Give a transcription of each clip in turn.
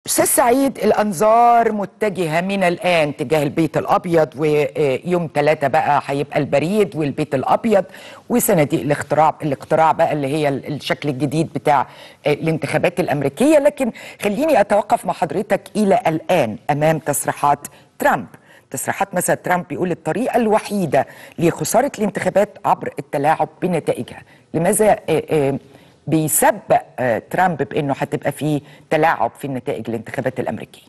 أستاذ سعيد الأنظار متجهة من الآن تجاه البيت الأبيض ويوم ثلاثة بقى هيبقى البريد والبيت الأبيض وصناديق الاقتراع الاقتراع بقى اللي هي الشكل الجديد بتاع الانتخابات الأمريكية لكن خليني أتوقف مع حضرتك إلى الآن أمام تصريحات ترامب تصريحات مثلا ترامب بيقول الطريقة الوحيدة لخسارة الانتخابات عبر التلاعب بنتائجها لماذا بيسبق ترامب بانه هتبقى في تلاعب في النتائج الانتخابات الامريكيه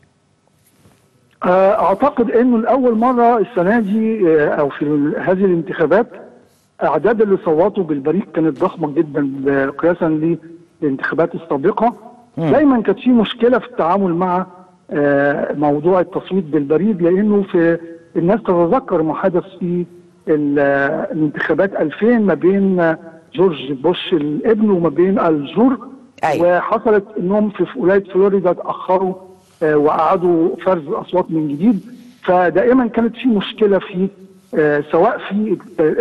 اعتقد انه لاول مره السنه دي او في هذه الانتخابات اعداد اللي صوتوا بالبريد كانت ضخمه جدا قياسا للانتخابات السابقه دايما كانت في مشكله في التعامل مع موضوع التصويت بالبريد لانه في الناس تتذكر ما حدث في الانتخابات 2000 ما بين جورج بوش الابن وما بين الجور أيوة. وحصلت انهم في ولايه فلوريدا اتاخروا آه وقعدوا فرز الاصوات من جديد فدائما كانت في مشكله في آه سواء في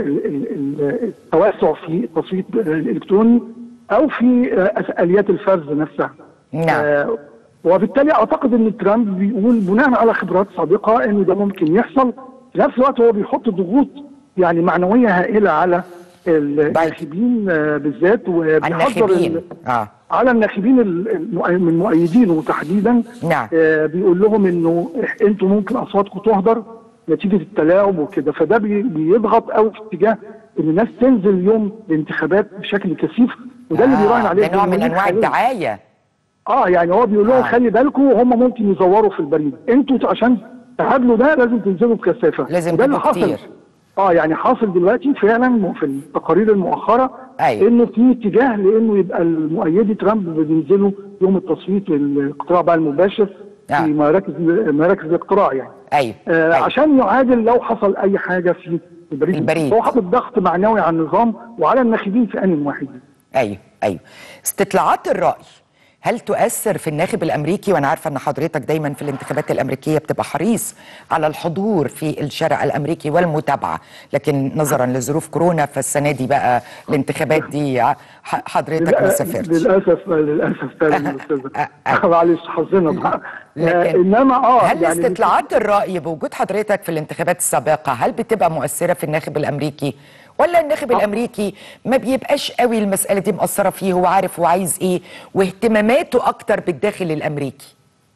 التوسع في التصويت الالكتروني او في آه اليات الفرز نفسها نعم وبالتالي اعتقد ان ترامب بيقول بناء على خبرات سابقه انه ده ممكن يحصل في نفس الوقت هو بيحط ضغوط يعني معنويه هائله على الناخبين بالذات وبيحضر آه. على الناخبين من مؤيدينه تحديدا نعم. آه بيقول لهم انه انتوا ممكن اصواتكم تهدر نتيجه التلاعب وكده فده بيضغط قوي في اتجاه ان الناس تنزل يوم الانتخابات بشكل كثيف وده آه. اللي بيراهن عليه ده نوع من انواع الدعايه اه يعني هو بيقول لهم آه. خلي بالكم هم ممكن يزوروا في البريد انتوا عشان تقابلوا ده لازم تنزلوا بكثافه لازم وده اللي حصل كتير. اه يعني حاصل دلوقتي فعلا في التقارير المؤخره أيوة. انه في اتجاه لانه يبقى المؤيدي ترامب بينزلوا يوم التصويت والاقتراع بقى المباشر آه. في مراكز مراكز الاقتراع يعني ايوه آه أيوة. عشان يعادل لو حصل اي حاجه في البريد, البريد. هو حاطط ضغط معنوي على النظام وعلى الناخبين في ان واحد ايوه ايوه استطلاعات الراي هل تؤثر في الناخب الامريكي وانا عارفه ان حضرتك دايما في الانتخابات الامريكيه بتبقى حريص على الحضور في الشارع الامريكي والمتابعه لكن نظرا لظروف كورونا فالسنه دي بقى الانتخابات دي حضرتك ما سافرتش للاسف للاسف فعلا معلش حظنا بقى لكن انما اه هل يعني استطلاعات الراي بوجود حضرتك في الانتخابات السابقه هل بتبقى مؤثره في الناخب الامريكي ولا الناخب الامريكي ما بيبقاش قوي المساله دي مأثره فيه هو عارف هو عايز ايه واهتماماته اكتر بالداخل الامريكي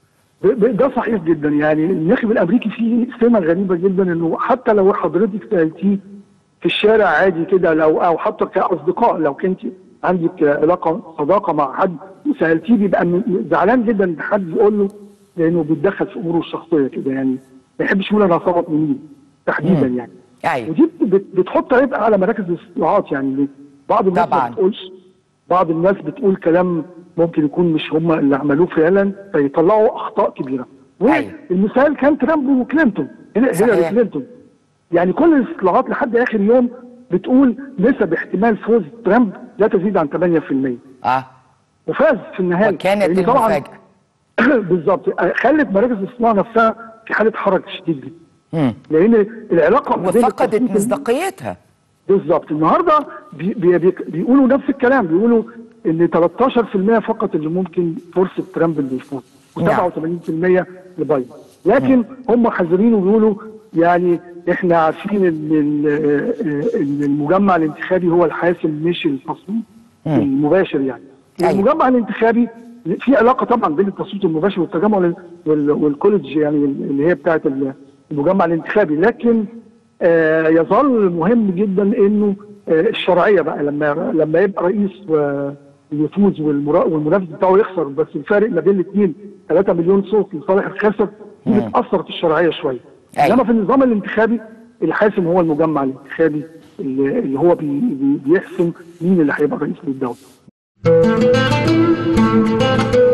ده صحيح جدا يعني الناخب الامريكي فيه سمه غريبه جدا انه حتى لو حضرتك سالتيه في الشارع عادي كده لو او حتى كاصدقاء لو كنت عندك علاقه صداقه مع حد وسالتيه بيبقى زعلان جدا ان حد يقول له لانه بيتدخل في اموره الشخصيه كده يعني ما يحبش يقول انا صوت مين تحديدا يعني أيوة. ودي بتحط عبء على مراكز الاستطلاعات يعني بعض الناس طبعا. ما بتقولش بعض الناس بتقول كلام ممكن يكون مش هم اللي عملوه فعلا فيطلعوا اخطاء كبيره أيوة. والمثال كان ترامب وكلينتون هيلاري كلينتون يعني كل الاستطلاعات لحد اخر يوم بتقول نسب احتمال فوز ترامب لا تزيد عن 8% اه وفاز في النهايه وكانت المفاجاه بالظبط خلت مراكز الاستطلاع نفسها في حاله حرج شديد جدا مم. لان العلاقه وفقدت مصداقيتها بالظبط النهارده بي بي بي بيقولوا نفس الكلام بيقولوا ان 13% فقط اللي ممكن فرصه ترامب اللي يفوز و87% لبايدن لكن هم حذرين وبيقولوا يعني احنا عارفين ان ان المجمع الانتخابي هو الحاسم مش التصويت المباشر يعني أيوة. المجمع الانتخابي في علاقه طبعا بين التصويت المباشر والتجمع والكوليدج يعني اللي هي بتاعت المجمع الانتخابي لكن آه يظل مهم جدا انه آه الشرعيه بقى لما لما يبقى رئيس يفوز والمنافس بتاعه يخسر بس الفارق ما بين الاثنين 3 مليون صوت لصالح الخاسر دي بتاثر في الشرعيه شويه أيوة. انما في النظام الانتخابي الحاسم هو المجمع الانتخابي اللي, اللي هو بي بي بيحسم مين اللي هيبقى رئيس للدوله